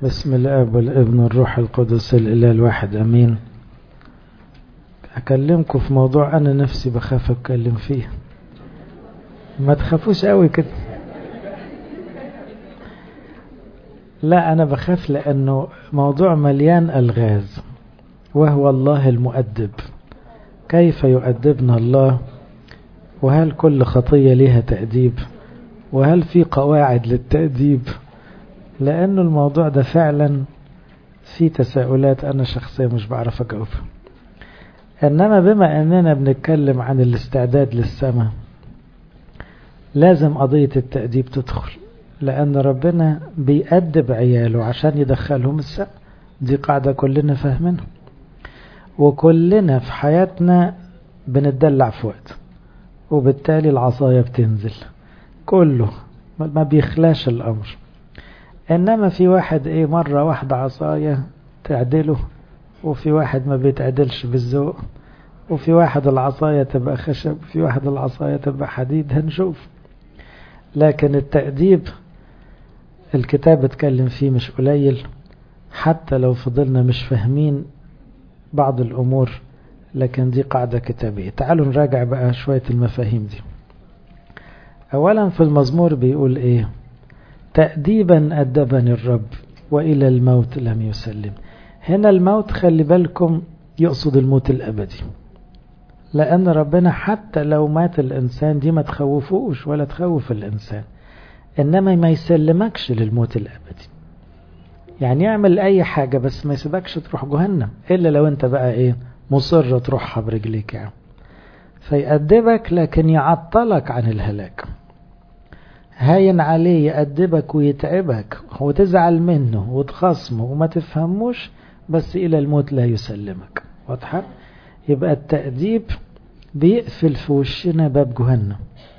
بسم الاب والابن والروح القدس الاله الواحد امين اكلمكم في موضوع انا نفسي بخاف اتكلم فيه ما تخافوش قوي كده لا انا بخاف لانه موضوع مليان الغاز وهو الله المؤدب كيف يؤدبنا الله وهل كل خطيه لها تاديب وهل في قواعد للتاديب لأنه الموضوع ده فعلا في تساؤلات أنا شخصيا مش بعرف أجاوبها إنما بما أننا بنتكلم عن الاستعداد للسماء لازم قضية التأديب تدخل لأن ربنا بيأدب عياله عشان يدخلهم السماء دي قاعدة كلنا فاهمينها وكلنا في حياتنا بنتدلع في وقت وبالتالي العصاية بتنزل كله ما بيخلاش الأمر انما في واحد ايه مرة واحدة عصاية تعدله وفي واحد ما بيتعدلش بالذوق وفي واحد العصاية تبقى خشب وفي واحد العصاية تبقى حديد هنشوف لكن التأديب الكتاب اتكلم فيه مش قليل حتى لو فضلنا مش فاهمين بعض الأمور لكن دي قاعدة كتابية تعالوا نراجع بقى شوية المفاهيم دي أولا في المزمور بيقول إيه تأديبا أدبني الرب وإلى الموت لم يسلم هنا الموت خلي بالكم يقصد الموت الأبدي لأن ربنا حتى لو مات الإنسان دي ما تخوفوش ولا تخوف الإنسان إنما ما يسلمكش للموت الأبدي يعني يعمل أي حاجة بس ما يسيبكش تروح جهنم إلا لو أنت بقى إيه مصر تروحها برجليك يعني فيأدبك لكن يعطلك عن الهلاك هاين عليه يأدبك ويتعبك وتزعل منه وتخصمه وما تفهموش بس إلى الموت لا يسلمك واضحة يبقى التأديب بيقفل في وشنا باب جهنم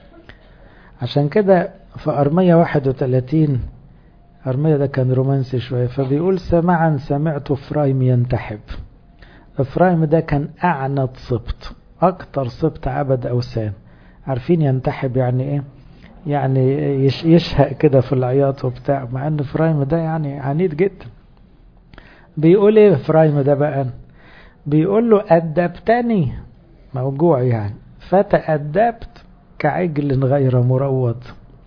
عشان كده في أرمية 31 أرمية ده كان رومانسي شوية فبيقول سمعا سمعت فرايم ينتحب فرايم ده كان أعنت سبط أكتر سبط عبد أوثان عارفين ينتحب يعني إيه يعني يشهق كده في العياط وبتاع مع ان فرايم ده يعني عنيد جدا بيقول ايه فرايم ده بقى بيقول له أدبتني موجوع يعني فتأدبت كعجل غير مروض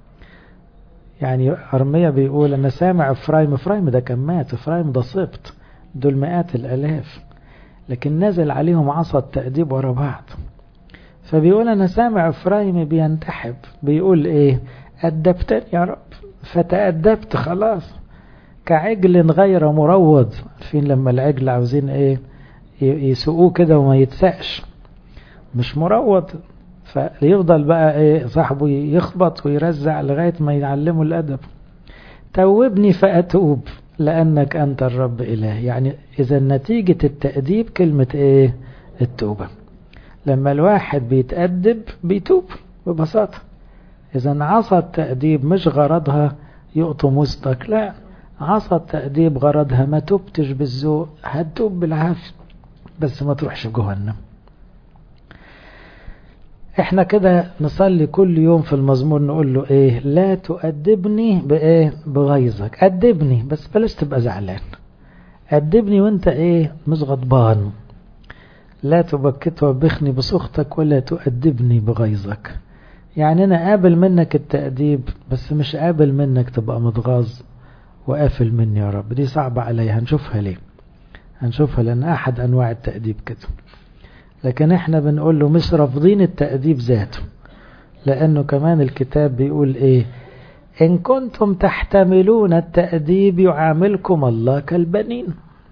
يعني أرمية بيقول أنا سامع فرايم فرايم ده كان مات فرايم ده صبت دول مئات الألاف لكن نزل عليهم عصا التأديب ورا بعض فبيقول أنا سامع إفرايم بينتحب بيقول إيه أدبتني يا رب فتأدبت خلاص كعجل غير مروض عارفين لما العجل عاوزين إيه يسوقوه كده وما يتسقش مش مروض فيفضل بقى إيه صاحبه يخبط ويرزع لغاية ما يعلمه الأدب توبني فأتوب لأنك أنت الرب إله يعني إذا نتيجة التأديب كلمة إيه التوبة لما الواحد بيتأدب بيتوب ببساطة إذا عصا التأديب مش غرضها يقطم وسطك لا عصا التأديب غرضها ما تبتش بالذوق هتوب بالعافية بس ما تروحش جهنم احنا كده نصلي كل يوم في المزمور نقول له ايه لا تؤدبني بايه بغيظك أدبني بس بلاش تبقى زعلان أدبني وانت ايه مش غضبان لا تبكت وبخني بسخطك ولا تؤدبني بغيظك يعني أنا قابل منك التأديب بس مش قابل منك تبقى متغاظ وقافل مني يا رب دي صعبة علي هنشوفها ليه هنشوفها لأن أحد أنواع التأديب كده لكن احنا بنقول له مش رافضين التأديب ذاته لأنه كمان الكتاب بيقول إيه إن كنتم تحتملون التأديب يعاملكم الله كالبنين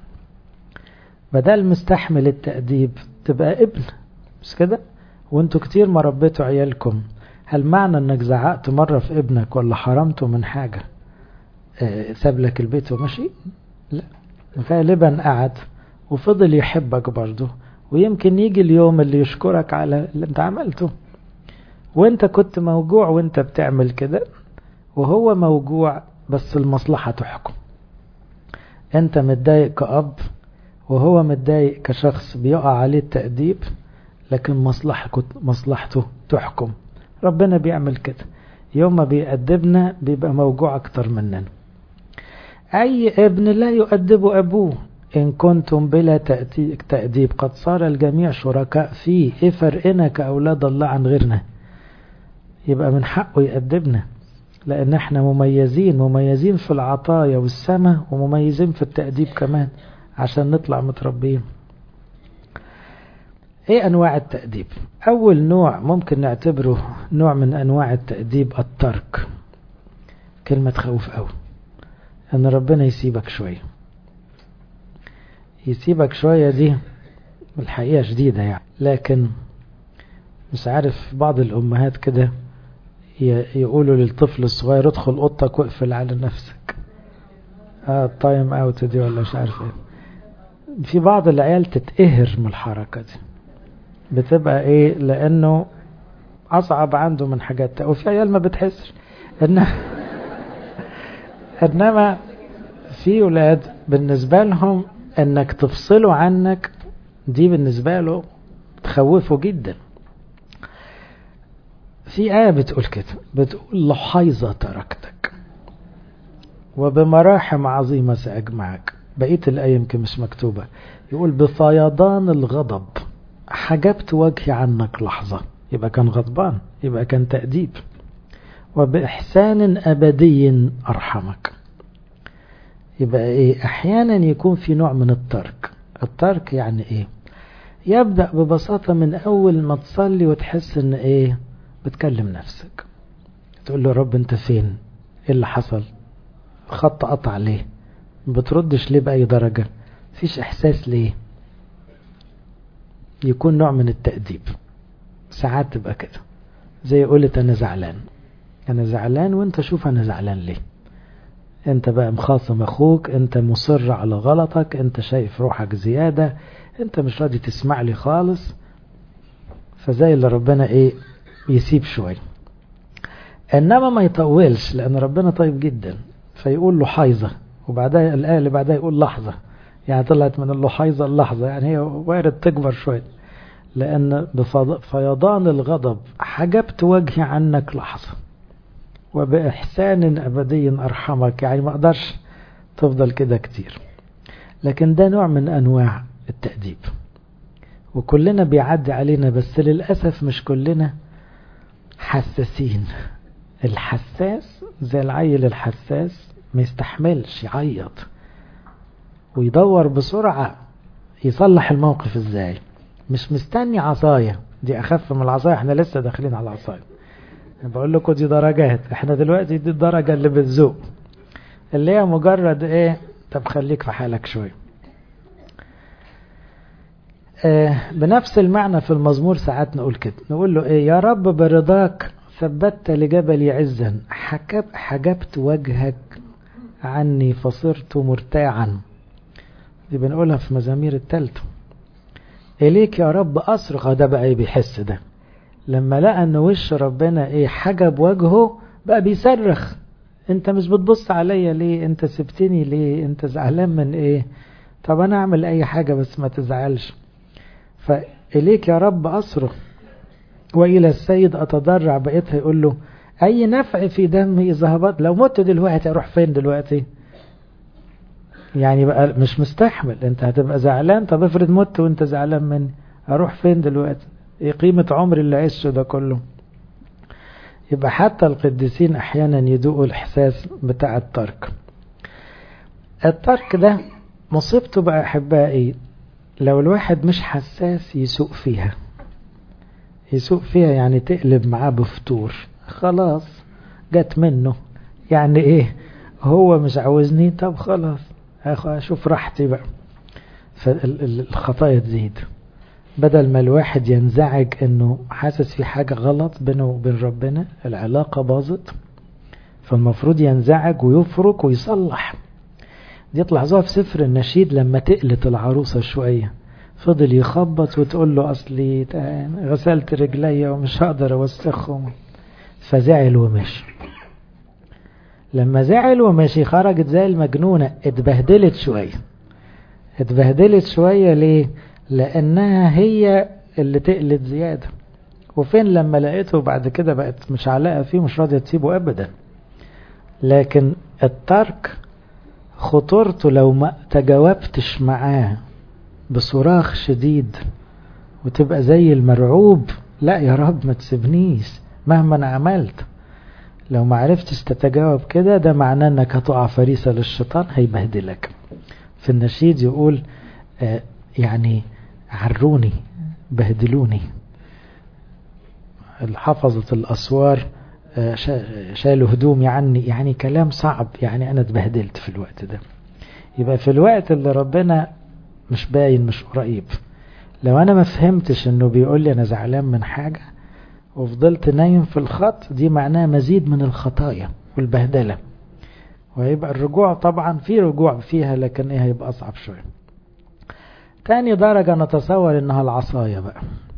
بدل مستحمل التأديب تبقى ابن مش كده وانتوا كتير ما ربيتوا عيالكم هل معنى انك زعقت مرة في ابنك ولا حرمته من حاجة اه ساب لك البيت ومشي لا غالبا قعد وفضل يحبك برضه ويمكن يجي اليوم اللي يشكرك على اللي انت عملته وانت كنت موجوع وانت بتعمل كده وهو موجوع بس المصلحة تحكم انت متضايق كأب وهو متضايق كشخص بيقع عليه التأديب لكن مصلحته مصلحته تحكم ربنا بيعمل كده يوم ما بيأدبنا بيبقى موجوع أكتر مننا أي ابن لا يؤدب أبوه إن كنتم بلا تأديب قد صار الجميع شركاء فيه إيه فرقنا كأولاد الله عن غيرنا يبقى من حقه يأدبنا لأن احنا مميزين مميزين في العطايا والسماء ومميزين في التأديب كمان عشان نطلع متربيين ايه انواع التأديب اول نوع ممكن نعتبره نوع من انواع التأديب الترك كلمة تخوف قوي ان ربنا يسيبك شوية يسيبك شوية دي الحقيقة شديدة يعني لكن مش عارف بعض الامهات كده يقولوا للطفل الصغير ادخل اوضتك واقفل على نفسك اه التايم اوت دي ولا مش عارف ايه في بعض العيال تتقهر من الحركة دي بتبقى ايه لانه اصعب عنده من حاجات وفي عيال ما بتحسش انما انما في ولاد بالنسبة لهم انك تفصله عنك دي بالنسبة له تخوفه جدا في آية بتقول كده بتقول لحيظة تركتك وبمراحم عظيمة سأجمعك بقية الآية يمكن مش مكتوبة يقول بفيضان الغضب حجبت وجهي عنك لحظة يبقى كان غضبان يبقى كان تأديب وبإحسان أبدي أرحمك يبقى إيه أحيانا يكون في نوع من الترك الترك يعني إيه يبدأ ببساطة من أول ما تصلي وتحس إن إيه بتكلم نفسك تقول له رب أنت فين إيه اللي حصل خط قطع ليه بتردش ليه بأي درجة فيش إحساس ليه يكون نوع من التأديب ساعات تبقى كده زي قولت أنا زعلان أنا زعلان وأنت شوف أنا زعلان ليه أنت بقى مخاصم أخوك أنت مصر على غلطك أنت شايف روحك زيادة أنت مش راضي تسمع لي خالص فزي اللي ربنا إيه يسيب شوية إنما ما يطولش لأن ربنا طيب جدا فيقول له حيظة وبعدها الآية اللي بعدها يقول لحظة يعني طلعت من اللحيظة اللحظة يعني هي وارد تكبر شوية لأن بفيضان الغضب حجبت وجهي عنك لحظة وبإحسان أبدي أرحمك يعني ما أقدرش تفضل كده كتير لكن ده نوع من أنواع التأديب وكلنا بيعدي علينا بس للأسف مش كلنا حساسين الحساس زي العيل الحساس ما يستحملش يعيط ويدور بسرعة يصلح الموقف ازاي مش مستني عصاية دي اخف من العصاية احنا لسه داخلين على العصاية بقول لكم دي درجات احنا دلوقتي دي الدرجة اللي بتزوق اللي هي مجرد ايه طب خليك في حالك شوية اه بنفس المعنى في المزمور ساعات نقول كده نقول له ايه يا رب برضاك ثبت لجبلي عزا حكب حجبت وجهك عني فصرت مرتاعا دي بنقولها في مزامير التالتة إليك يا رب أصرخ ده بقى ايه بيحس ده لما لقى ان وش ربنا ايه حجب وجهه بقى بيصرخ انت مش بتبص عليا ليه انت سبتني ليه انت زعلان من ايه طب انا اعمل اي حاجة بس ما تزعلش فإليك يا رب أصرخ وإلى السيد أتضرع بقيتها يقول له أي نفع في دمي إذا هبط لو مت دلوقتي أروح فين دلوقتي يعني بقى مش مستحمل أنت هتبقى زعلان طب افرض مت وأنت زعلان مني أروح فين دلوقتي إيه قيمة عمري اللي عشته ده كله يبقى حتى القديسين أحيانا يدوقوا الإحساس بتاع الترك الترك ده مصيبته بقى أحبائي لو الواحد مش حساس يسوق فيها يسوق فيها يعني تقلب معاه بفتور خلاص جت منه يعني ايه هو مش عاوزني طب خلاص اشوف راحتي بقى فالخطايا تزيد بدل ما الواحد ينزعج انه حاسس في حاجة غلط بينه وبين ربنا العلاقة باظت فالمفروض ينزعج ويفرك ويصلح دي تلاحظوها في سفر النشيد لما تقلت العروسة شوية فضل يخبط وتقول له أصلي غسلت رجلي ومش هقدر أوسخهم فزعل ومشي لما زعل ومشي خرجت زي المجنونة اتبهدلت شوية اتبهدلت شوية ليه لأنها هي اللي تقلت زيادة وفين لما لقيته بعد كده بقت مش علاقة فيه مش راضية تسيبه أبدا لكن الترك خطورته لو ما تجاوبتش معاه بصراخ شديد وتبقى زي المرعوب لا يا رب ما تسيبنيش مهما انا عملت لو ما عرفتش تتجاوب كده ده معناه انك هتقع فريسة للشيطان هيبهدلك في النشيد يقول آه يعني عروني بهدلوني حفظة الأسوار آه شالوا هدومي عني يعني كلام صعب يعني أنا اتبهدلت في الوقت ده يبقى في الوقت اللي ربنا مش باين مش قريب لو أنا ما فهمتش إنه بيقول لي أنا زعلان من حاجة وفضلت نايم في الخط دي معناه مزيد من الخطايا والبهدلة وهيبقى الرجوع طبعا في رجوع فيها لكن ايه هيبقى أصعب شوية تاني درجة نتصور انها العصاية بقى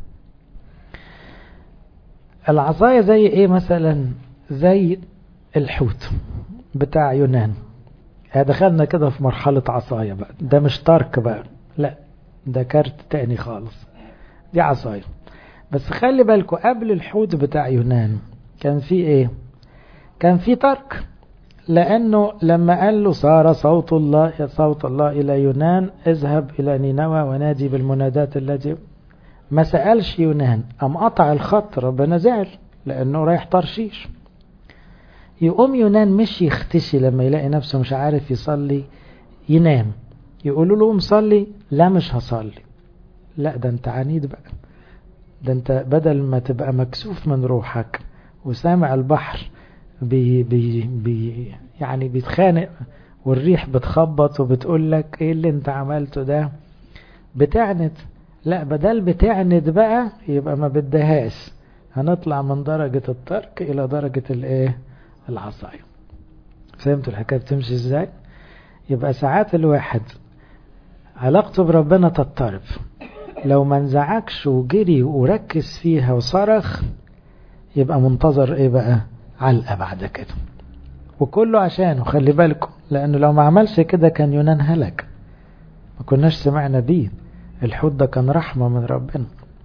العصاية زي ايه مثلا زي الحوت بتاع يونان دخلنا كده في مرحلة عصاية بقى ده مش ترك بقى لا ده كارت تاني خالص دي عصاية بس خلي بالكم قبل الحوت بتاع يونان كان في ايه كان في ترك لانه لما قال له صار صوت الله صوت الله الى يونان اذهب الى نينوى ونادي بالمنادات التي ما سألش يونان ام قطع الخط ربنا زعل لانه رايح ترشيش يقوم يونان مش يختشي لما يلاقي نفسه مش عارف يصلي ينام يقولوا له مصلي لا مش هصلي لا ده انت عنيد بقى ده انت بدل ما تبقى مكسوف من روحك وسامع البحر بي بي بي يعني بيتخانق والريح بتخبط وبتقول لك ايه اللي انت عملته ده بتعند لا بدل بتعند بقى يبقى ما بدهاش هنطلع من درجة الترك الى درجة الايه العصاية فهمتوا الحكاية بتمشي ازاي يبقى ساعات الواحد علاقته بربنا تضطرب لو ما انزعجش وجري وركز فيها وصرخ يبقى منتظر ايه بقى علقة بعد كده وكله عشانه خلي بالكم لانه لو ما عملش كده كان يونان هلك ما كناش سمعنا بيه الحوت ده كان رحمة من ربنا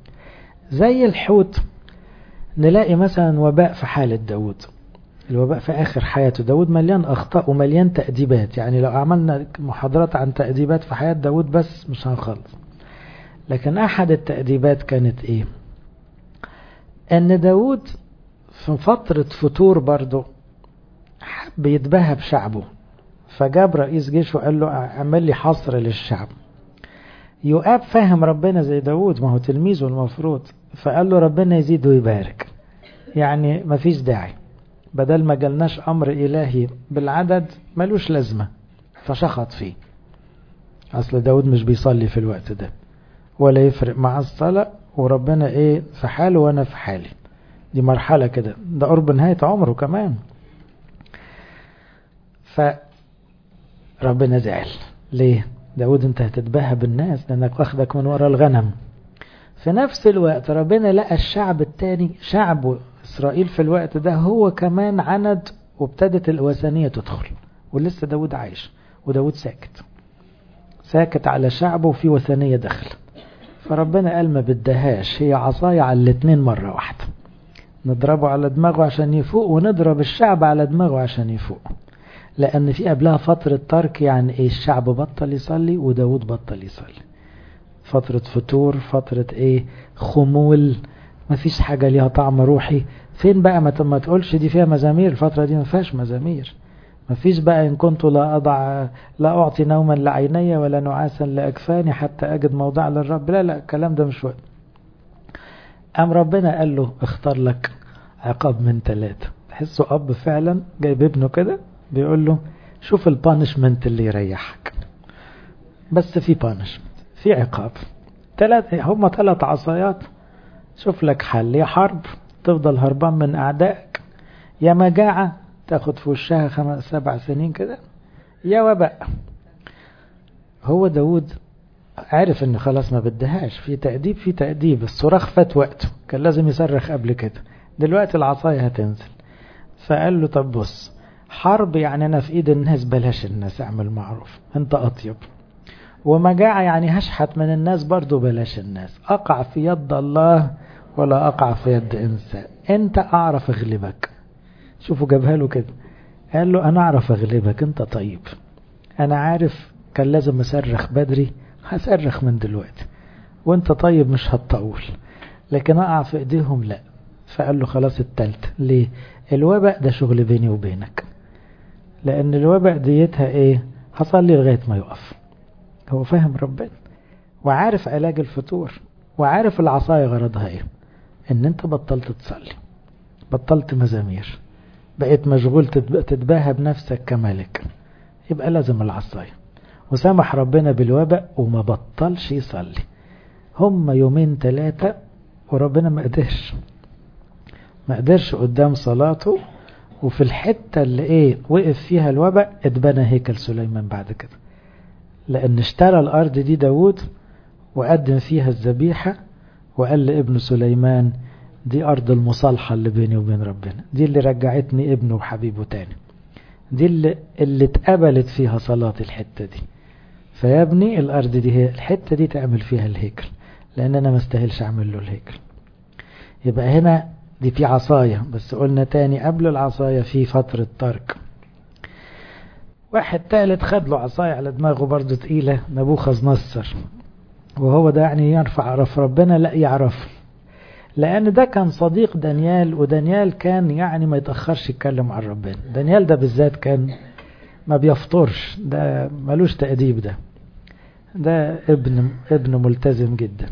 زي الحوت نلاقي مثلا وباء في حالة داود الوباء في آخر حياته داود مليان أخطاء ومليان تأديبات يعني لو عملنا محاضرات عن تأديبات في حياة داود بس مش هنخلص لكن أحد التأديبات كانت إيه أن داود في فترة فتور برضه حب يتباهى بشعبه فجاب رئيس جيش وقال له اعمل لي حصر للشعب يؤاب فاهم ربنا زي داود ما هو تلميذه المفروض فقال له ربنا يزيد ويبارك يعني مفيش داعي بدل ما جالناش أمر إلهي بالعدد ملوش لازمة فشخط فيه أصل داود مش بيصلي في الوقت ده ولا يفرق مع الصلاة وربنا إيه في حاله وأنا في حالي دي مرحلة كده ده قرب نهاية عمره كمان فربنا زعل ليه داود انت هتتباهى بالناس لانك واخدك من ورا الغنم في نفس الوقت ربنا لقى الشعب التاني شعب اسرائيل في الوقت ده هو كمان عند وابتدت الوثنية تدخل ولسه داود عايش وداود ساكت ساكت على شعبه وفي وثنية دخل فربنا قال ما بدهاش هي عصاية على الاتنين مرة واحدة نضربه على دماغه عشان يفوق ونضرب الشعب على دماغه عشان يفوق لأن في قبلها فترة ترك يعني إيه الشعب بطل يصلي وداود بطل يصلي فترة فتور فترة إيه خمول ما فيش حاجة ليها طعم روحي فين بقى ما ما تقولش دي فيها مزامير الفترة دي ما فيهاش مزامير ما فيش بقى إن كنت لا أضع لا أعطي نوما لعيني ولا نعاسا لأكفاني حتى أجد موضع للرب لا لا الكلام ده مش وقت أم ربنا قال له اختار لك عقاب من ثلاثة تحسه أب فعلا جايب ابنه كده بيقول له شوف البانشمنت اللي يريحك بس في بانشمنت في عقاب ثلاث هم ثلاث عصايات شوف لك حل يا حرب تفضل هربان من أعدائك يا مجاعة تاخد في وشها خمس سبع سنين كده يا وباء هو داود عارف ان خلاص ما بدهاش في تأديب في تأديب الصراخ فات وقته كان لازم يصرخ قبل كده دلوقتي العصاية هتنزل فقال له طب بص حرب يعني انا في ايد الناس بلاش الناس اعمل معروف انت اطيب ومجاعة يعني هشحت من الناس برضو بلاش الناس اقع في يد الله ولا اقع في يد انسان انت اعرف اغلبك شوفوا جابها له كده قال له انا اعرف اغلبك انت طيب انا عارف كان لازم اصرخ بدري هصرخ من دلوقتي وانت طيب مش هتطول لكن اقع في ايديهم لا فقال له خلاص التالت ليه الوباء ده شغل بيني وبينك لان الوباء ديتها ايه هصلي لغاية ما يقف هو فاهم ربنا وعارف علاج الفتور وعارف العصاية غرضها ايه ان انت بطلت تصلي بطلت مزامير بقيت مشغول تتباهى بنفسك كملك يبقى لازم العصاية وسمح ربنا بالوباء وما بطلش يصلي هم يومين ثلاثة وربنا ما قدرش ما قدرش قدام صلاته وفي الحتة اللي ايه وقف فيها الوباء اتبنى هيكل سليمان بعد كده لان اشترى الارض دي داود وقدم فيها الذبيحة وقال لابن سليمان دي ارض المصالحة اللي بيني وبين ربنا دي اللي رجعتني ابنه وحبيبه تاني دي اللي, اللي اتقبلت فيها صلاة الحتة دي فيا ابني الارض دي هي الحتة دي تعمل فيها الهيكل لان انا ما استاهلش اعمل له الهيكل يبقى هنا دي في عصاية بس قلنا تاني قبل العصاية في فترة ترك واحد تالت خد له عصاية على دماغه برضه تقيلة نبوخذ نصر وهو ده يعني يعرف عرف ربنا لا يعرف لأن ده كان صديق دانيال ودانيال كان يعني ما يتأخرش يتكلم عن ربنا دانيال ده بالذات كان ما بيفطرش ده ملوش تأديب ده ده ابن ابن ملتزم جدا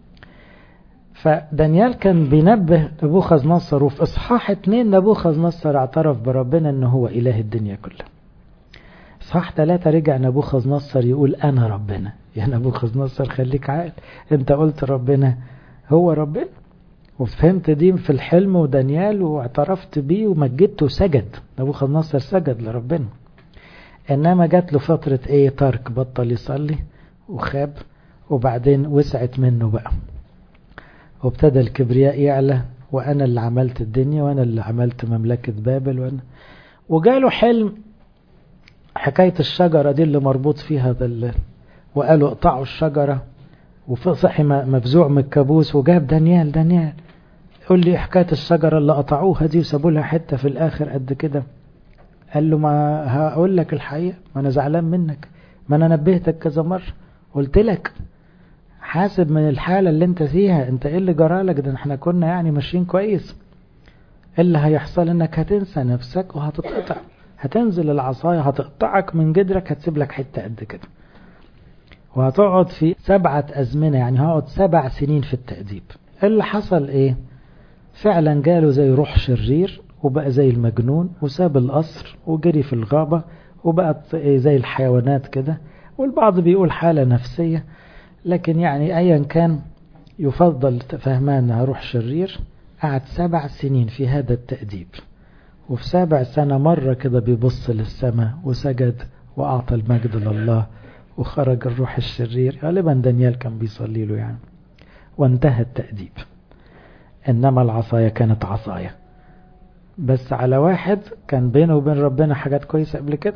فدانيال كان بينبه نبوخذ نصر وفي اصحاح اتنين نبوخذ نصر اعترف بربنا ان هو اله الدنيا كلها اصحاح ثلاثة رجع نبوخذ نصر يقول انا ربنا يا نبوخذ نصر خليك عاقل انت قلت ربنا هو ربنا وفهمت دي في الحلم ودانيال واعترفت بيه ومجدته سجد نبوخذ نصر سجد لربنا انما جات له فترة ايه ترك بطل يصلي وخاب وبعدين وسعت منه بقى وابتدى الكبرياء يعلى وانا اللي عملت الدنيا وانا اللي عملت مملكة بابل وانا وجاله حلم حكاية الشجرة دي اللي مربوط فيها ده وقالوا اقطعوا الشجرة وصحي مفزوع من الكابوس وجاب دانيال دانيال يقول لي حكاية الشجرة اللي قطعوها دي وسابوا لها حتة في الآخر قد كده قال له ما هقول لك الحقيقة ما أنا زعلان منك ما أنا نبهتك كذا مرة قلت لك حاسب من الحالة اللي انت فيها انت ايه اللي جرالك ده احنا كنا يعني ماشيين كويس اللي هيحصل انك هتنسى نفسك وهتتقطع هتنزل العصاية هتقطعك من جدرك هتسيب لك حتة قد كده وهتقعد في سبعة أزمنة يعني هقعد سبع سنين في التأديب اللي حصل ايه فعلا جاله زي روح شرير وبقى زي المجنون وساب القصر وجري في الغابة وبقت زي الحيوانات كده والبعض بيقول حالة نفسية لكن يعني ايا كان يفضل فهمان انها روح شرير قعد سبع سنين في هذا التأديب وفي سابع سنة مرة كده بيبص للسماء وسجد وأعطى المجد لله وخرج الروح الشرير غالبا دانيال كان بيصلي له يعني وانتهى التأديب إنما العصاية كانت عصاية بس على واحد كان بينه وبين ربنا حاجات كويسة قبل كده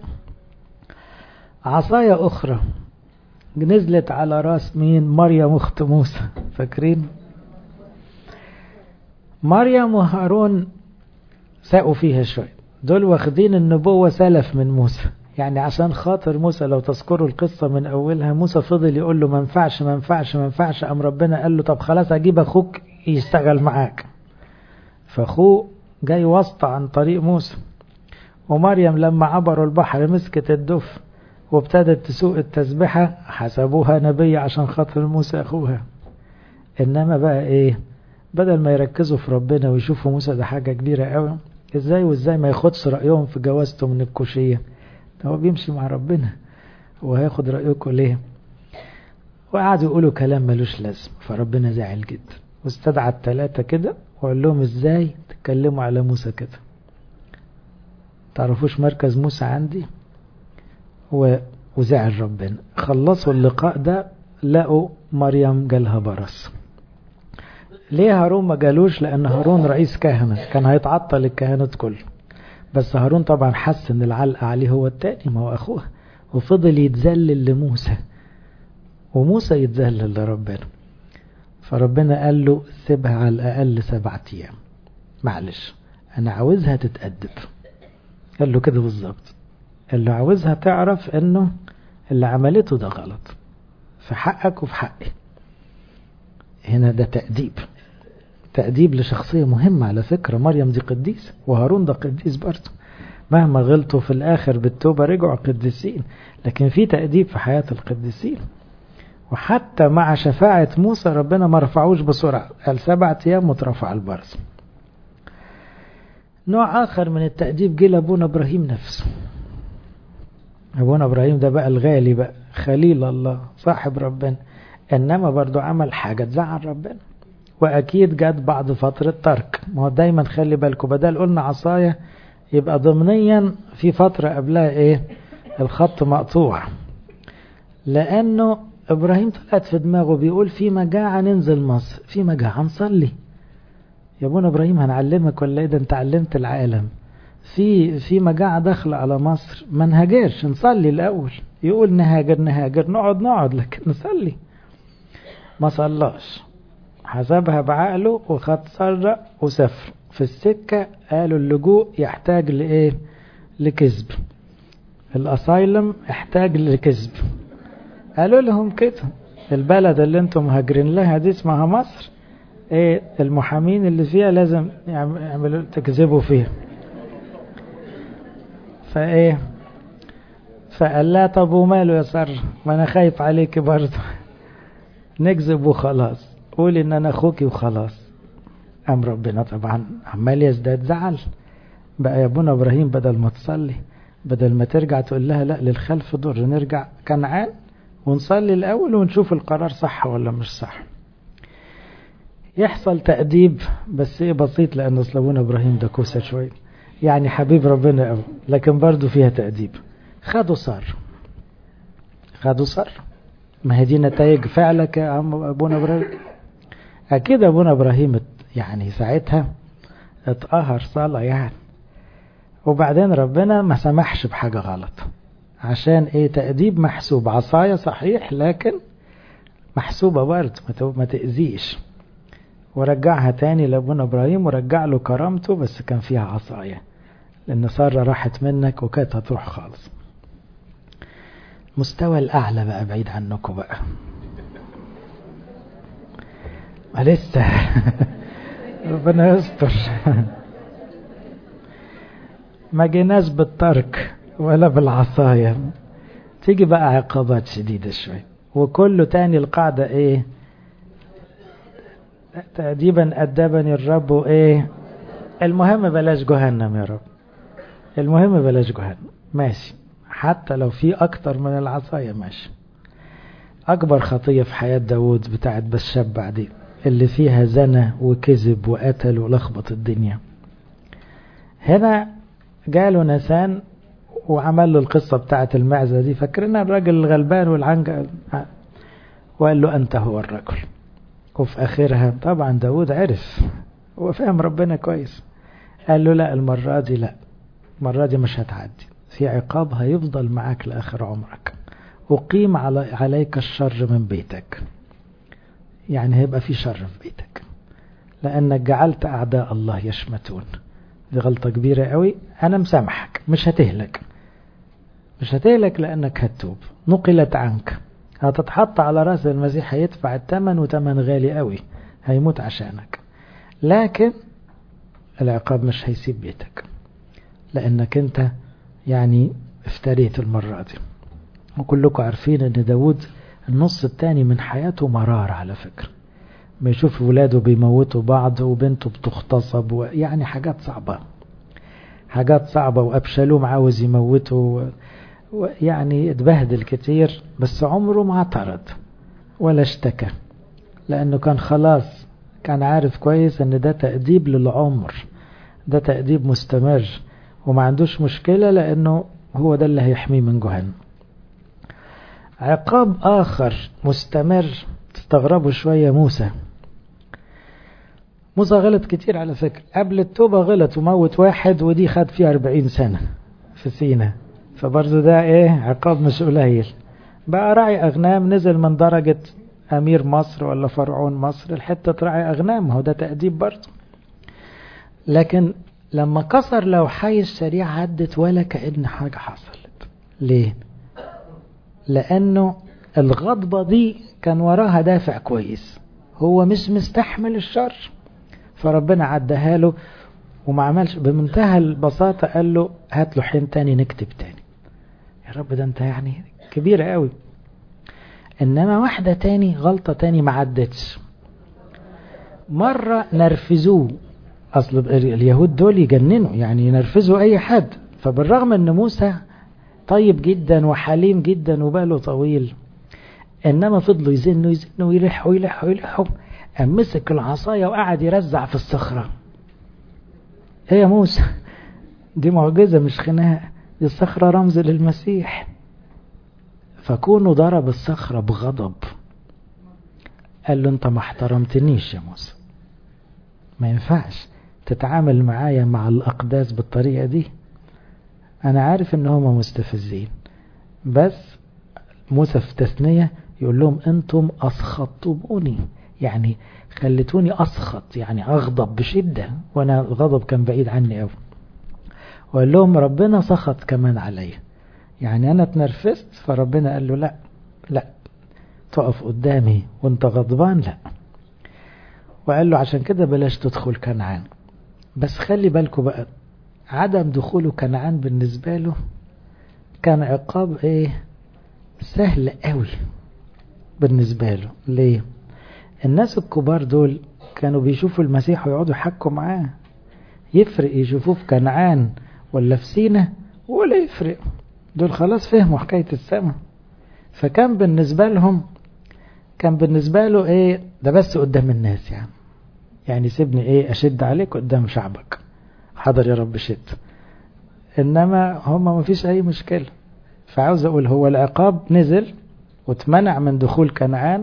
عصاية أخرى نزلت على راس مين مريم أخت موسى فاكرين مريم وهارون ساقوا فيها شوية دول واخدين النبوة سلف من موسى يعني عشان خاطر موسى لو تذكروا القصة من أولها موسى فضل يقول له ما ينفعش ما ينفعش ما ينفعش أم ربنا قال له طب خلاص أجيب أخوك يشتغل معاك فأخوه جاي واسطة عن طريق موسى ومريم لما عبروا البحر مسكت الدف وابتدت تسوق التسبحة حسبوها نبي عشان خاطر موسى أخوها إنما بقى إيه بدل ما يركزوا في ربنا ويشوفوا موسى ده حاجة كبيرة قوي إزاي وإزاي ما ياخدش رأيهم في جوازته من الكوشية هو بيمشي مع ربنا وهياخد رأيكم ليه وقعدوا يقولوا كلام ملوش لازم فربنا زعل جدا واستدعى التلاتة كده وقال لهم ازاي تتكلموا على موسى كده تعرفوش مركز موسى عندي و... وزعل ربنا خلصوا اللقاء ده لقوا مريم جالها برص ليه هارون ما جالوش لان هارون رئيس كهنة كان هيتعطل الكهنة كله بس هارون طبعا حس ان العلقة عليه هو التاني ما هو اخوه وفضل يتذلل لموسى وموسى يتذلل لربنا فربنا قال له سيبها على الاقل سبعة ايام معلش انا عاوزها تتأدب قال له كده بالظبط اللي عاوزها تعرف انه اللي عملته ده غلط في حقك وفي حقي هنا ده تأديب تأديب لشخصية مهمة على فكرة مريم دي قديس وهارون ده قديس برضه مهما غلطوا في الآخر بالتوبة رجعوا قديسين لكن في تأديب في حياة القديسين وحتى مع شفاعة موسى ربنا ما رفعوش بسرعة قال سبعة أيام وترفع البرز نوع آخر من التأديب جه لأبونا إبراهيم نفسه أبونا إبراهيم ده بقى الغالي بقى خليل الله صاحب ربنا إنما برضو عمل حاجة تزعل ربنا وأكيد جت بعد فترة ترك ما هو دايما خلي بالكم بدل قلنا عصاية يبقى ضمنيا في فترة قبلها إيه الخط مقطوع لأنه إبراهيم طلعت في دماغه بيقول في مجاعة ننزل مصر في مجاعة نصلي يا ابونا إبراهيم هنعلمك ولا إيه ده أنت علمت العالم في في مجاعة داخلة على مصر ما نهاجرش نصلي الأول يقول نهاجر نهاجر نقعد نقعد لكن نصلي ما صلاش حسبها بعقله وخد سرة وسفر في السكة قالوا اللجوء يحتاج لإيه لكذب الأسايلم يحتاج لكذب قالوا لهم كده البلد اللي انتم مهاجرين لها دي اسمها مصر ايه المحامين اللي فيها لازم يعملوا تكذبوا فيها فايه فقال لا طب وماله يا سر ما انا خايف عليك برضه نكذب وخلاص قولي ان انا اخوكي وخلاص قام ربنا طبعا عمال يزداد زعل بقى يا ابونا ابراهيم بدل ما تصلي بدل ما ترجع تقول لها لا للخلف ضر نرجع كنعان ونصلي الاول ونشوف القرار صح ولا مش صح يحصل تأديب بس ايه بسيط لان اصل ابونا ابراهيم ده كوسه شويه يعني حبيب ربنا قوي لكن برضه فيها تأديب خدوا صار خدوا صار ما هي دي نتائج فعلك يا عم ابونا ابراهيم اكيد ابونا ابراهيم يعني ساعتها اتقهر صلاة يعني وبعدين ربنا ما سمحش بحاجة غلط عشان ايه تأديب محسوب عصاية صحيح لكن محسوبة برضه ما تأذيش ورجعها تاني لابونا ابراهيم ورجع له كرامته بس كان فيها عصاية لان سارة راحت منك وكانت هتروح خالص مستوى الاعلى بقى بعيد عنكم بقى ما لسه ربنا يستر ما جيناش بالترك ولا بالعصاية تيجي بقى عقابات شديدة شوية وكله تاني القاعدة ايه تأديبا أدبني الرب ايه المهم بلاش جهنم يا رب المهم بلاش جهنم ماشي حتى لو في أكتر من العصاية ماشي أكبر خطية في حياة داود بتاعت بشاب بعدين اللي فيها زنى وكذب وقتل ولخبط الدنيا هنا جاله نسان وعمل له القصة بتاعت المعزة دي فاكرنا الراجل الغلبان والعنجة وقال له أنت هو الرجل وفي آخرها طبعا داود عرف هو فاهم ربنا كويس قال له لا المرة دي لا المرة دي مش هتعدي في عقاب هيفضل معاك لآخر عمرك أقيم على عليك الشر من بيتك يعني هيبقى في شر في بيتك لأنك جعلت أعداء الله يشمتون دي غلطة كبيرة قوي أنا مسامحك مش هتهلك مش هتهلك لأنك هتوب نقلت عنك هتتحط على رأس المسيح هيدفع الثمن وثمن غالي قوي هيموت عشانك لكن العقاب مش هيسيب بيتك لأنك أنت يعني افتريت المرة دي وكلكم عارفين أن داود النص الثاني من حياته مرار على فكرة ما يشوف ولاده بيموتوا بعض وبنته بتغتصب ويعني حاجات صعبة حاجات صعبة وأبشالوم عاوز يموته يعني اتبهدل كتير بس عمره ما اعترض ولا اشتكى لأنه كان خلاص كان عارف كويس أن ده تأديب للعمر ده تأديب مستمر وما عندوش مشكلة لأنه هو ده اللي هيحميه من جهنم عقاب آخر مستمر تستغربوا شوية موسى موسى غلط كتير على فكرة قبل التوبة غلط وموت واحد ودي خد فيها أربعين سنة في سينا فبرضه ده ايه عقاب مش قليل بقى راعي أغنام نزل من درجة أمير مصر ولا فرعون مصر الحتة راعي أغنام هو ده تأديب برضه لكن لما كسر لو حي الشريعة عدت ولا كأن حاجة حصلت ليه لانه الغضبة دي كان وراها دافع كويس هو مش مستحمل الشر فربنا عدها له وما عملش بمنتهى البساطة قال له هات له حين تاني نكتب تاني يا رب ده انت يعني كبيرة قوي انما واحدة تاني غلطة تاني ما عدتش مرة نرفزوه اصل اليهود دول يجننوا يعني ينرفزوا اي حد فبالرغم ان موسى طيب جدا وحليم جدا وباله طويل انما فضلوا يزنوا يزنوا ويلحوا يلحوا يلحوا قام مسك العصاية وقعد يرزع في الصخرة ايه يا موسى دي معجزة مش خناقة دي الصخرة رمز للمسيح فكونه ضرب الصخرة بغضب قال له انت ما احترمتنيش يا موسى ما ينفعش تتعامل معايا مع الأقداس بالطريقة دي أنا عارف إن هما مستفزين بس موسى في تثنية يقول لهم أنتم أسخطتموني يعني خلتوني أسخط يعني أغضب بشدة وأنا الغضب كان بعيد عني أوي وقال لهم ربنا سخط كمان عليا يعني أنا اتنرفزت فربنا قال له لا لا تقف قدامي وانت غضبان لا وقال له عشان كده بلاش تدخل كنعان بس خلي بالكم بقى عدم دخوله كنعان بالنسبة له كان عقاب ايه سهل قوي بالنسبة له ليه الناس الكبار دول كانوا بيشوفوا المسيح ويقعدوا يحكوا معاه يفرق يشوفوه في كنعان ولا في سينا ولا يفرق دول خلاص فهموا حكاية السماء فكان بالنسبة لهم كان بالنسبة له ايه ده بس قدام الناس يعني يعني سيبني ايه اشد عليك قدام شعبك حاضر يا رب شد انما هما ما فيش اي مشكلة فعاوز اقول هو العقاب نزل واتمنع من دخول كنعان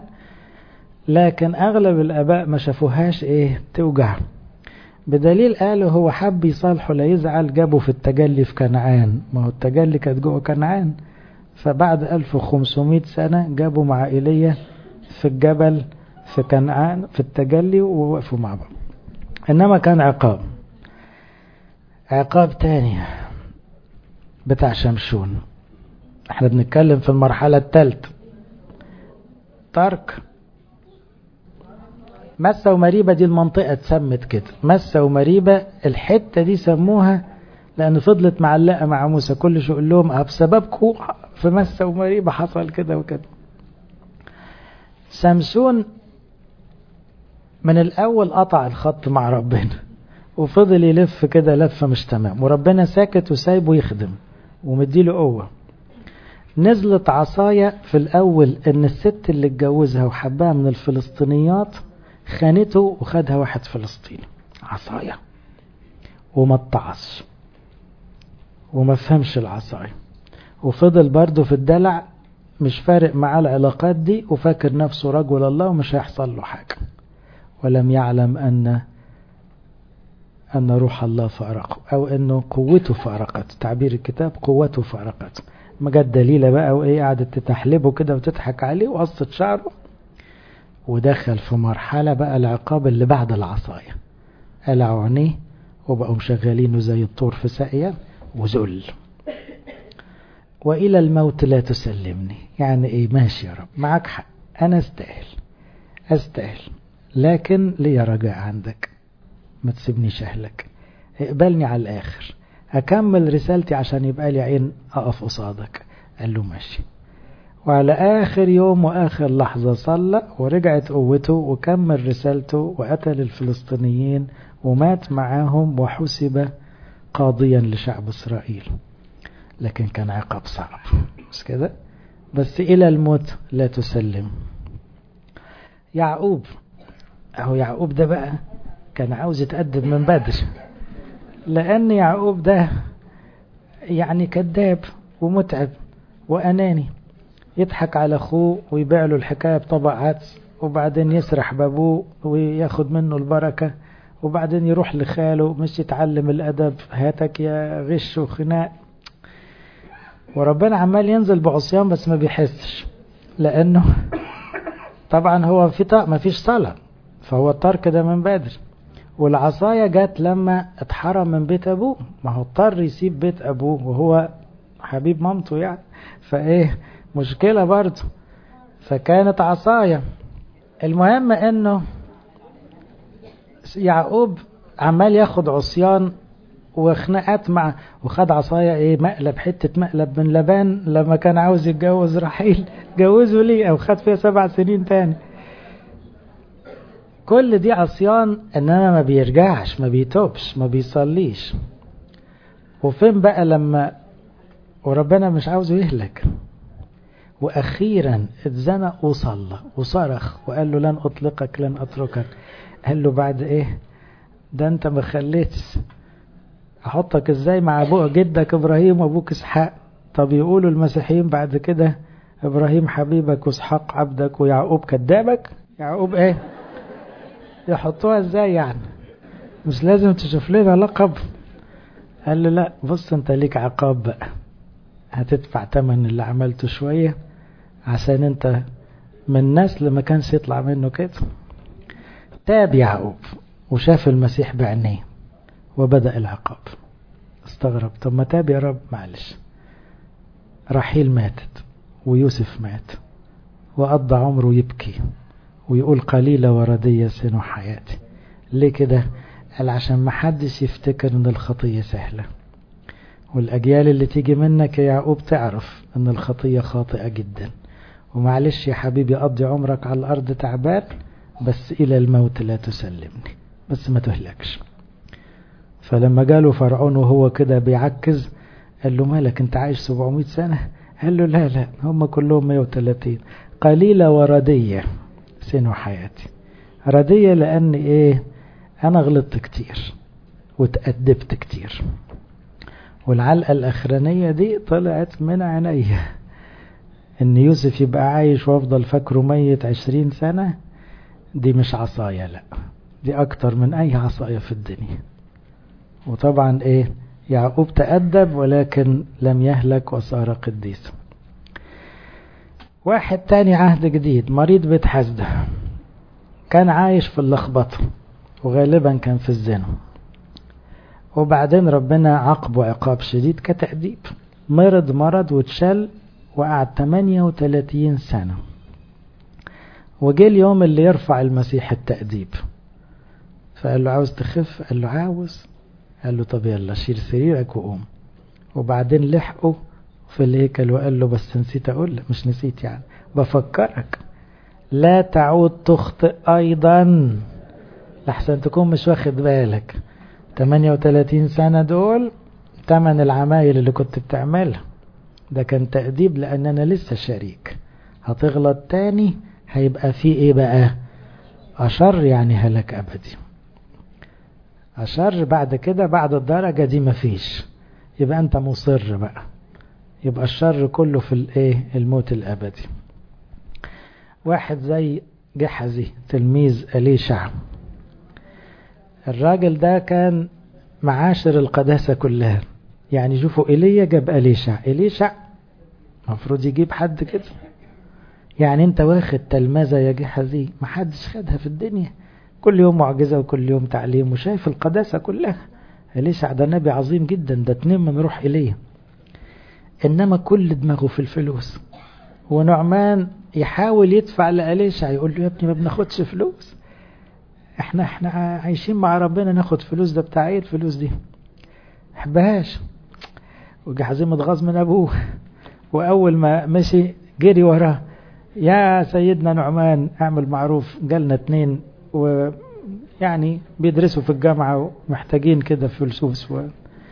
لكن اغلب الاباء ما شافوهاش ايه توجع بدليل قالوا هو حب يصالحه لا يزعل جابه في التجلي في كنعان ما هو التجلي كانت جوه كنعان فبعد 1500 سنة جابوا مع إيليا في الجبل في كنعان في التجلي ووقفوا مع بعض إنما كان عقاب عقاب تاني بتاع شمشون احنا بنتكلم في المرحلة الثالثة ترك مسة ومريبة دي المنطقة اتسمت كده مسة ومريبة الحتة دي سموها لأن فضلت معلقة مع موسى كل شو يقول لهم بسببكم في مسة ومريبة حصل كده وكده سمسون من الأول قطع الخط مع ربنا وفضل يلف كده لفة مش تمام وربنا ساكت وسايبه يخدم ومديله قوة نزلت عصاية في الأول إن الست اللي اتجوزها وحبها من الفلسطينيات خانته وخدها واحد فلسطيني عصاية وما اتعصش وما فهمش العصاية وفضل برضه في الدلع مش فارق معاه العلاقات دي وفاكر نفسه رجل الله ومش هيحصل له حاجة ولم يعلم أن أن روح الله فارقه أو أنه قوته فارقت تعبير الكتاب قوته فارقت ما جت دليلة بقى وإيه قعدت تتحلبه كده وتضحك عليه وقصت شعره ودخل في مرحلة بقى العقاب اللي بعد العصاية قلعوا عينيه وبقوا مشغلينه زي الطور في ساقية وذل وإلى الموت لا تسلمني يعني إيه ماشي يا رب معك حق أنا أستاهل أستاهل لكن لي رجاء عندك ما تسيبنيش أهلك اقبلني على الآخر أكمل رسالتي عشان يبقى لي عين أقف قصادك قال له ماشي وعلى آخر يوم وآخر لحظة صلى ورجعت قوته وكمل رسالته وقتل الفلسطينيين ومات معاهم وحسب قاضيا لشعب إسرائيل لكن كان عقاب صعب بس كده بس إلى الموت لا تسلم يعقوب أهو يعقوب ده بقى كان عاوز يتقدم من بدري لأن يعقوب ده يعني كذاب ومتعب وأناني يضحك على أخوه ويبيع له الحكاية بطبق عدس وبعدين يسرح بابوه وياخد منه البركة وبعدين يروح لخاله مش يتعلم الأدب هاتك يا غش وخناق وربنا عمال ينزل بعصيان بس ما بيحسش لأنه طبعا هو في ما فيش صلاة فهو الترك ده من بدري والعصاية جت لما اتحرم من بيت أبوه ما هو اضطر يسيب بيت أبوه وهو حبيب مامته يعني فايه مشكلة برضه فكانت عصاية المهم انه يعقوب عمال ياخد عصيان وخناقات مع وخد عصاية ايه مقلب حتة مقلب من لبان لما كان عاوز يتجوز رحيل جوزه ليه او خد فيها سبع سنين تاني كل دي عصيان انما ما بيرجعش ما بيتوبش ما بيصليش وفين بقى لما وربنا مش عاوزه يهلك واخيرا اتزنق وصلى وصرخ وقال له لن اطلقك لن اتركك قال له بعد ايه ده انت ما خليتش احطك ازاي مع ابوك جدك ابراهيم وابوك اسحاق طب يقولوا المسيحيين بعد كده ابراهيم حبيبك واسحاق عبدك ويعقوب كذابك يعقوب ايه يحطوها ازاي يعني مش لازم تشوف لنا لقب قال له لا بص انت ليك عقاب بقى هتدفع تمن اللي عملته شوية عشان انت من نسل ما كانش يطلع منه كده تاب يعقوب وشاف المسيح بعينيه وبدأ العقاب استغرب طب ما تاب يا رب معلش رحيل ماتت ويوسف مات وقضى عمره يبكي ويقول قليلة وردية سنو حياتي ليه كده قال عشان ما حدش يفتكر ان الخطية سهلة والأجيال اللي تيجي منك يا يعقوب تعرف ان الخطية خاطئة جدا ومعلش يا حبيبي قضي عمرك على الأرض تعبان بس إلى الموت لا تسلمني بس ما تهلكش فلما جاله فرعون وهو كده بيعكز قال له مالك انت عايش 700 سنة قال له لا لا هم كلهم 130 قليلة وردية سنو حياتي ردية لأن إيه أنا غلطت كتير وتأدبت كتير والعلقة الأخرانية دي طلعت من عينيا إن يوسف يبقى عايش وأفضل فاكره ميت عشرين سنة دي مش عصاية لا دي أكتر من أي عصاية في الدنيا وطبعا إيه يعقوب تأدب ولكن لم يهلك وصار قديسا واحد تاني عهد جديد مريض بيت حسده كان عايش في اللخبطة وغالبا كان في الزنا وبعدين ربنا عاقبه عقاب شديد كتأديب مرض مرض واتشل وقعد 38 سنة وجه اليوم اللي يرفع المسيح التأديب فقال له عاوز تخف قال له عاوز قال له طب يلا شيل سريرك وقوم وبعدين لحقه في الهيكل وقال له بس نسيت اقول لك مش نسيت يعني بفكرك لا تعود تخطئ ايضا لحسن تكون مش واخد بالك 38 سنة دول تمن العمايل اللي كنت بتعملها ده كان تأديب لان انا لسه شريك هتغلط تاني هيبقى في ايه بقى اشر يعني هلك ابدي اشر بعد كده بعد الدرجة دي مفيش يبقى انت مصر بقى يبقى الشر كله في الايه الموت الابدي واحد زي جحزي تلميذ اليشع الراجل ده كان معاشر القداسة كلها يعني شوفوا ايليا جاب اليشع اليشع المفروض يجيب حد كده يعني انت واخد تلمذة يا جحزي محدش خدها في الدنيا كل يوم معجزة وكل يوم تعليم وشايف القداسة كلها اليشع ده نبي عظيم جدا ده اتنين من روح ايليا انما كل دماغه في الفلوس ونعمان يحاول يدفع لأليشع يقول له يا ابني ما بناخدش فلوس احنا احنا عايشين مع ربنا ناخد فلوس ده بتاع ايه الفلوس دي حبهاش وجحزي متغاظ من ابوه واول ما مشي جري وراه يا سيدنا نعمان اعمل معروف جالنا اتنين ويعني بيدرسوا في الجامعة ومحتاجين كده فلوس و...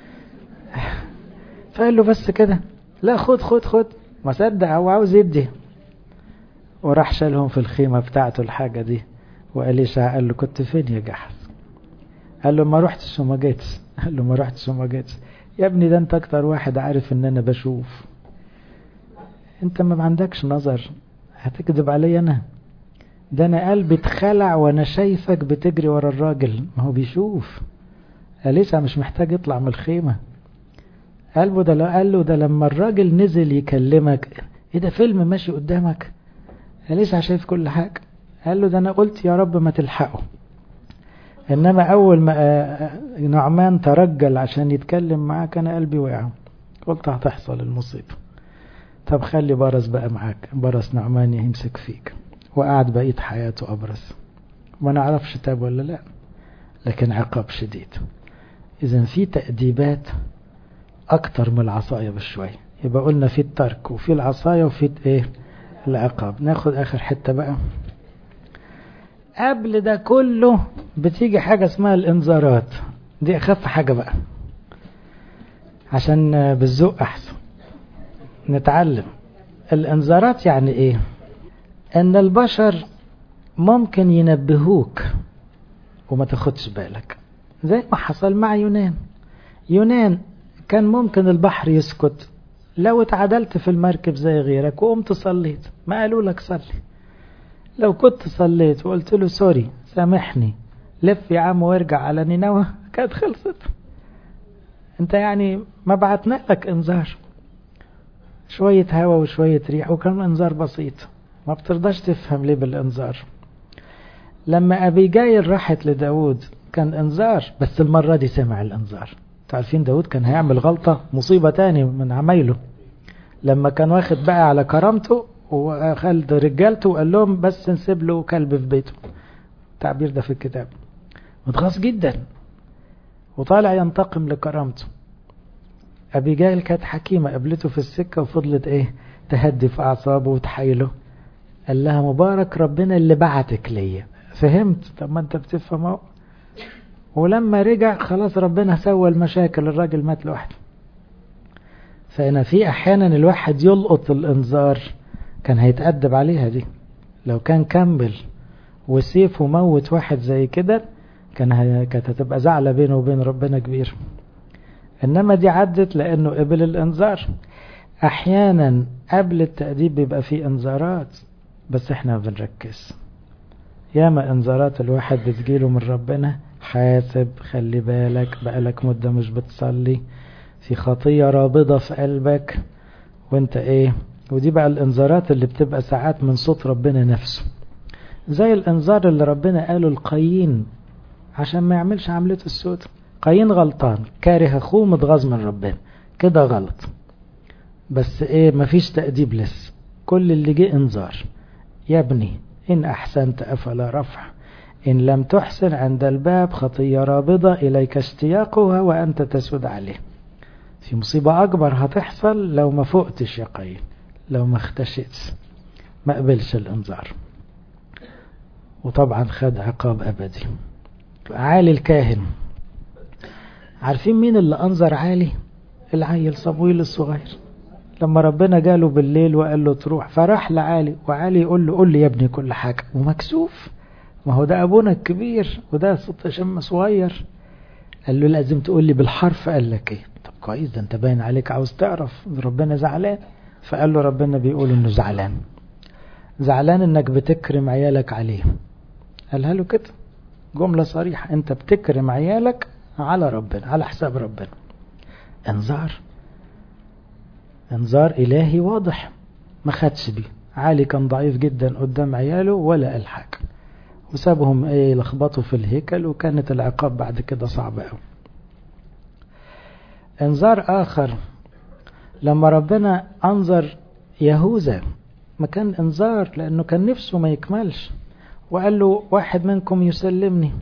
فقال له بس كده لا خد خد خد ما صدق هو عاوز يدي وراح شالهم في الخيمة بتاعته الحاجة دي وأليشع قال له كنت فين يا جحز قال له ما رحتش وما جيتش قال له ما رحتش وما جيتش يا ابني ده انت اكتر واحد عارف ان انا بشوف انت ما عندكش نظر هتكذب علي انا ده انا قلبي اتخلع وانا شايفك بتجري ورا الراجل ما هو بيشوف أليسا مش محتاج يطلع من الخيمة قلبه ده قال له ده لما الراجل نزل يكلمك ايه ده فيلم ماشي قدامك أليسا شايف كل حاجة قال له ده انا قلت يا رب ما تلحقه انما اول ما نعمان ترجل عشان يتكلم معاه كان قلبي وقع قلت هتحصل المصيبة طب خلي برس بقى معاك برس نعمان يمسك فيك وقعد بقية حياته أبرص ما نعرفش تاب ولا لا لكن عقاب شديد إذا في تأديبات أكتر من العصاية بشوية يبقى قلنا في الترك وفي العصاية وفي إيه العقاب ناخد آخر حتة بقى قبل ده كله بتيجي حاجة اسمها الإنذارات دي أخف حاجة بقى عشان بالذوق أحسن نتعلم الإنذارات يعني إيه أن البشر ممكن ينبهوك وما تاخدش بالك زي ما حصل مع يونان يونان كان ممكن البحر يسكت لو اتعدلت في المركب زي غيرك وقمت صليت ما قالوا لك صلي لو كنت صليت وقلت له سوري سامحني لف يا عم وارجع على نينوى كانت خلصت انت يعني ما بعتنا لك انذار شوية هوا وشوية ريح وكان انذار بسيط ما بترضاش تفهم ليه بالانذار لما أبيجايل راحت لداود كان انذار بس المرة دي سمع الانذار عارفين داود كان هيعمل غلطة مصيبة تاني من عمايله لما كان واخد بقى على كرامته وخلد رجالته وقال لهم بس نسيب له كلب في بيته التعبير ده في الكتاب متغاظ جدا وطالع ينتقم لكرامته أبيجايل كانت حكيمة قابلته في السكة وفضلت ايه تهدي في أعصابه وتحايله قال لها مبارك ربنا اللي بعتك ليا فهمت طب ما انت بتفهم اهو ولما رجع خلاص ربنا سوى المشاكل الراجل مات لوحده فهنا في احيانا الواحد يلقط الانذار كان هيتأدب عليها دي لو كان كمل وسيف وموت واحد زي كده كان هي... كانت هتبقى زعلة بينه وبين ربنا كبير انما دي عدت لانه قبل الانذار احيانا قبل التأديب بيبقى فيه انذارات بس احنا ما بنركز ياما انذارات الواحد بتجيله من ربنا حاسب خلي بالك بقالك مدة مش بتصلي في خطية رابضة في قلبك وانت ايه ودي بقى الانذارات اللي بتبقى ساعات من صوت ربنا نفسه زي الانذار اللي ربنا قاله القايين عشان ما يعملش عملته السود قايين غلطان كاره اخوه متغاظ من ربنا كده غلط بس ايه مفيش تأديب لسه كل اللي جه انذار يا ابني إن أحسنت أفلا رفع إن لم تحسن عند الباب خطية رابضة إليك اشتياقها وأنت تسود عليه في مصيبة أكبر هتحصل لو ما فقتش يا قايين لو ما اختشيتش ما قبلش الانذار وطبعا خد عقاب أبدي عالي الكاهن عارفين مين اللي أنظر عالي العيل صبويل الصغير لما ربنا جاله بالليل وقال له تروح فراح لعالي وعالي يقول له قول لي يا ابني كل حاجة ومكسوف ما هو ده أبونا الكبير وده ست شم صغير قال له لازم تقول لي بالحرف قال لك ايه طب كويس ده انت باين عليك عاوز تعرف ربنا زعلان فقال له ربنا بيقول انه زعلان زعلان انك بتكرم عيالك عليه قالها له كده جملة صريحة انت بتكرم عيالك على ربنا على حساب ربنا انذار انذار الهي واضح ما خدش بيه علي كان ضعيف جدا قدام عياله ولا قال حاجه وسابهم ايه يلخبطوا في الهيكل وكانت العقاب بعد كده صعبة قوي انذار اخر لما ربنا انظر يهوذا ما كان انذار لانه كان نفسه ما يكملش وقال له واحد منكم يسلمني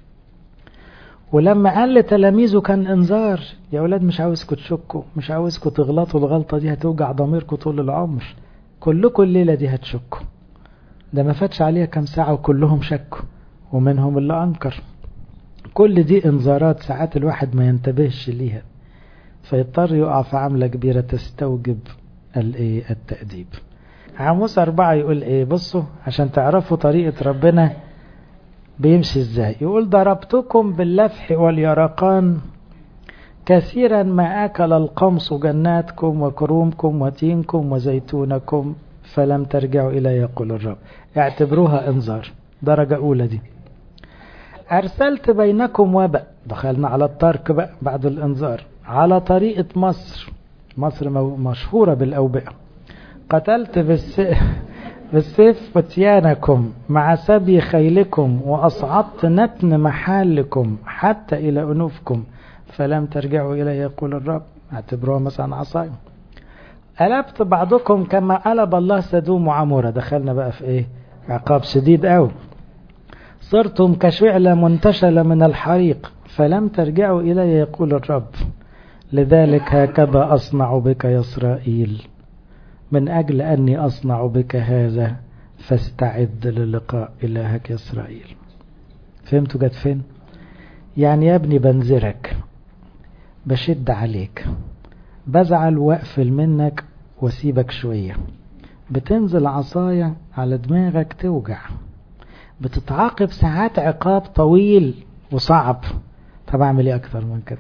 ولما قال لتلاميذه كان انذار يا اولاد مش عاوزكم تشكوا مش عاوزكم تغلطوا الغلطه دي هتوجع ضميركم طول العمر كلكم الليله دي هتشكوا ده ما فاتش عليها كام ساعه وكلهم شكوا ومنهم اللي انكر كل دي انذارات ساعات الواحد ما ينتبهش ليها فيضطر يقع في عملة كبيرة تستوجب الايه التأديب عاموس أربعة يقول ايه بصوا عشان تعرفوا طريقة ربنا بيمشي ازاي يقول ضربتكم باللفح واليرقان كثيرا ما أكل القمص جناتكم وكرومكم وتينكم وزيتونكم فلم ترجعوا إلى يقول الرب اعتبروها انذار درجة أولى دي أرسلت بينكم وباء دخلنا على الترك بقى بعد الانذار على طريقة مصر مصر مشهورة بالأوبئة قتلت بالسيف بالسيف فتيانكم مع سبي خيلكم وأصعدت نتن محالكم حتى إلى أنوفكم فلم ترجعوا إلي يقول الرب اعتبروها مثلا عصاية قلبت بعضكم كما قلب الله سدوم وعمورة دخلنا بقى في ايه عقاب شديد قوي صرتم كشعلة منتشلة من الحريق فلم ترجعوا إلي يقول الرب لذلك هكذا أصنع بك يا إسرائيل من أجل أني أصنع بك هذا فاستعد للقاء إلهك يا إسرائيل فهمتوا جت فين يعني يا ابني بنذرك بشد عليك بزعل واقفل منك واسيبك شوية بتنزل عصاية على دماغك توجع بتتعاقب ساعات عقاب طويل وصعب طب اعمل ايه اكتر من كده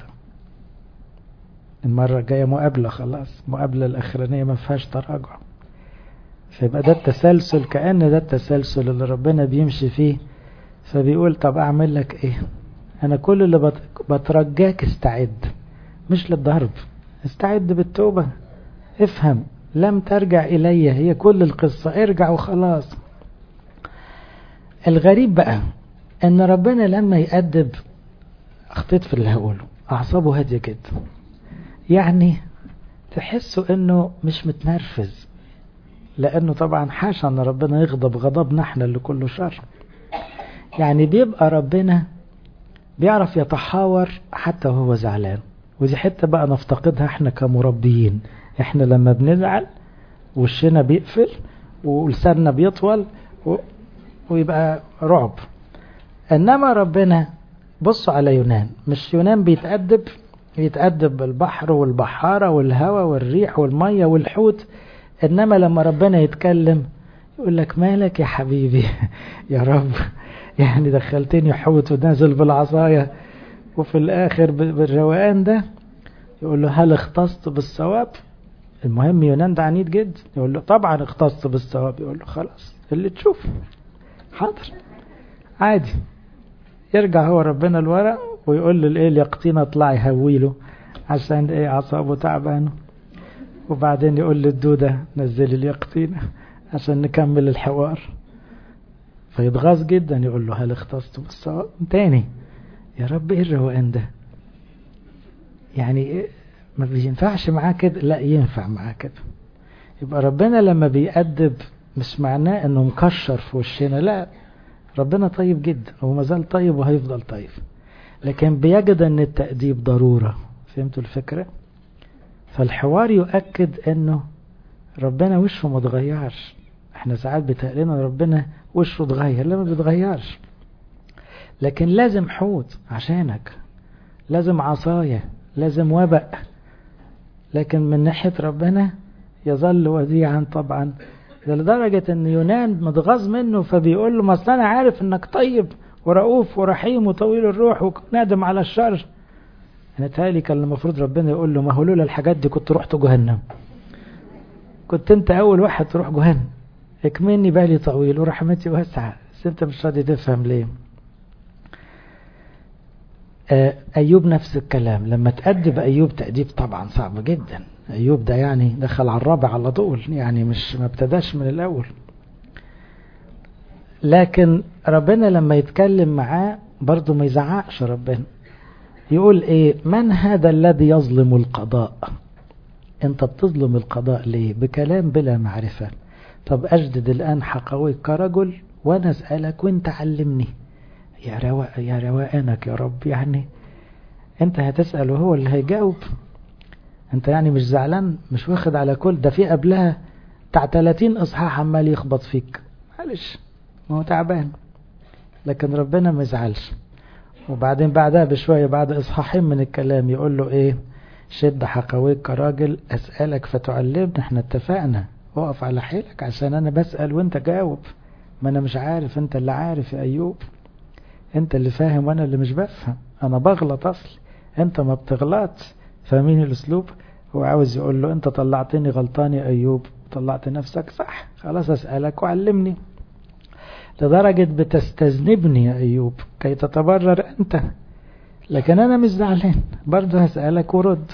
المرة الجاية مقابلة خلاص مقابلة الاخرانية ما فيهاش تراجع فيبقى ده التسلسل كأن ده التسلسل اللي ربنا بيمشي فيه فبيقول طب اعمل لك ايه انا كل اللي بترجاك استعد مش للضرب استعد بالتوبة افهم لم ترجع الي هي كل القصة ارجع وخلاص الغريب بقى ان ربنا لما يأدب اخطيت في اللي هقوله اعصابه هادية جدا يعني تحسوا انه مش متنرفز لانه طبعا حاشا ان ربنا يغضب غضبنا احنا اللي كله شر يعني بيبقى ربنا بيعرف يتحاور حتى وهو زعلان ودي حتة بقى نفتقدها احنا كمربيين احنا لما بنزعل وشنا بيقفل ولساننا بيطول و... ويبقى رعب انما ربنا بصوا على يونان مش يونان بيتأدب يتأدب بالبحر والبحارة والهواء والريح والمية والحوت انما لما ربنا يتكلم يقول لك مالك يا حبيبي يا رب يعني دخلتني حوت ونازل بالعصاية وفي الاخر بالروقان ده يقول له هل اختصت بالصواب المهم يونان ده عنيد جدا يقول له طبعا اختصت بالصواب يقول له خلاص اللي تشوفه حاضر عادي يرجع هو ربنا لورا ويقول له الايه اليقطين اطلعي هويله عشان ايه اعصابه تعبانه وبعدين يقول للدودة نزلي اليقطين عشان نكمل الحوار فيتغاظ جدا يقول له هل اختصت بالصواب تاني يا رب ايه الروقان ده يعني إيه ما بينفعش معاه كده لا ينفع معاه كده يبقى ربنا لما بيأدب مش معناه انه مكشر في وشنا لا ربنا طيب جدا هو ما زال طيب وهيفضل طيب لكن بيجد ان التأديب ضرورة فهمتوا الفكرة فالحوار يؤكد انه ربنا وشه ما اتغيرش احنا ساعات بتقلنا ربنا وشه اتغير لا ما بيتغيرش لكن لازم حوت عشانك لازم عصاية لازم وبأ لكن من ناحية ربنا يظل وديعا طبعا لدرجة ان يونان متغاظ منه فبيقول له ما اصل انا عارف انك طيب ورؤوف ورحيم وطويل الروح ونادم على الشر انا تالي كان المفروض ربنا يقول له ما هو لولا الحاجات دي كنت رحت جهنم كنت انت اول واحد تروح جهنم اكمني بالي طويل ورحمتي واسعة بس انت مش راضي تفهم ليه أيوب نفس الكلام لما تأدب أيوب تأديب طبعا صعب جدا أيوب ده يعني دخل على الرابع على طول يعني مش ما ابتداش من الأول لكن ربنا لما يتكلم معاه برضه ما يزعقش ربنا يقول ايه من هذا الذي يظلم القضاء انت بتظلم القضاء ليه بكلام بلا معرفة طب اجدد الان حقويك كرجل وانا اسألك وانت علمني يا رواء يا روائنك يا رب يعني انت هتسأل وهو اللي هيجاوب انت يعني مش زعلان مش واخد على كل ده في قبلها بتاع 30 اصحاح عمال يخبط فيك معلش ما هو تعبان لكن ربنا ما يزعلش وبعدين بعدها بشوية بعد اصحاحين من الكلام يقول له ايه شد حقويك كراجل اسألك فتعلمني احنا اتفقنا اقف على حيلك عشان انا بسأل وانت جاوب ما انا مش عارف انت اللي عارف يا ايوب انت اللي فاهم وانا اللي مش بفهم انا بغلط اصلي انت ما بتغلطش فاهمين الاسلوب هو عاوز يقول له انت طلعتني غلطان يا ايوب طلعت نفسك صح خلاص اسألك وعلمني لدرجة بتستذنبني يا ايوب كي تتبرر انت لكن انا مش زعلان برضه هسألك ورد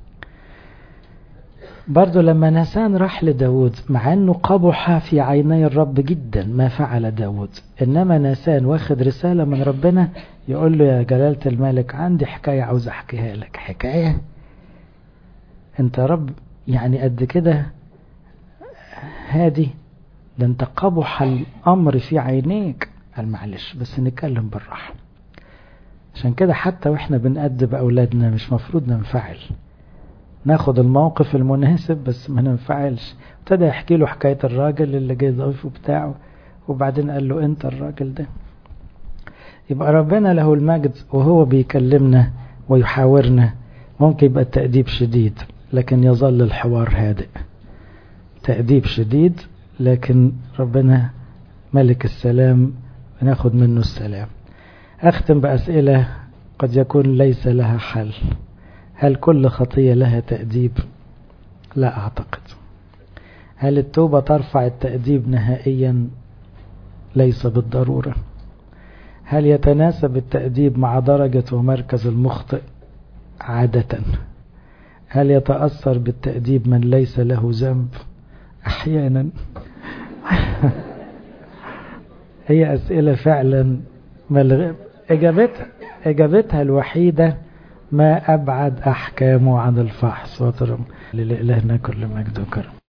برضه لما نسان راح لداود مع انه قبح في عيني الرب جدا ما فعل داود انما نسان واخد رسالة من ربنا يقول له يا جلالة الملك عندي حكاية عاوز احكيها لك حكاية انت رب يعني قد كده هادي ده انت قبح الامر في عينيك قال معلش بس نتكلم بالراحه عشان كده حتى واحنا بنأدب اولادنا مش مفروض ننفعل ناخد الموقف المناسب بس ما ننفعلش ابتدى يحكي له حكايه الراجل اللي جاي ضيفه بتاعه وبعدين قال له انت الراجل ده يبقى ربنا له المجد وهو بيكلمنا ويحاورنا ممكن يبقى التأديب شديد لكن يظل الحوار هادئ تأديب شديد لكن ربنا ملك السلام ناخد منه السلام أختم بأسئلة قد يكون ليس لها حل هل كل خطية لها تأديب لا أعتقد هل التوبة ترفع التأديب نهائيا ليس بالضرورة هل يتناسب التأديب مع درجة ومركز المخطئ عادة هل يتأثر بالتأديب من ليس له ذنب أحيانا هي أسئلة فعلا ملغ... إجابتها إجابتها الوحيدة ما أبعد أحكامه عن الفحص وترم لإلهنا كل مجد وكرم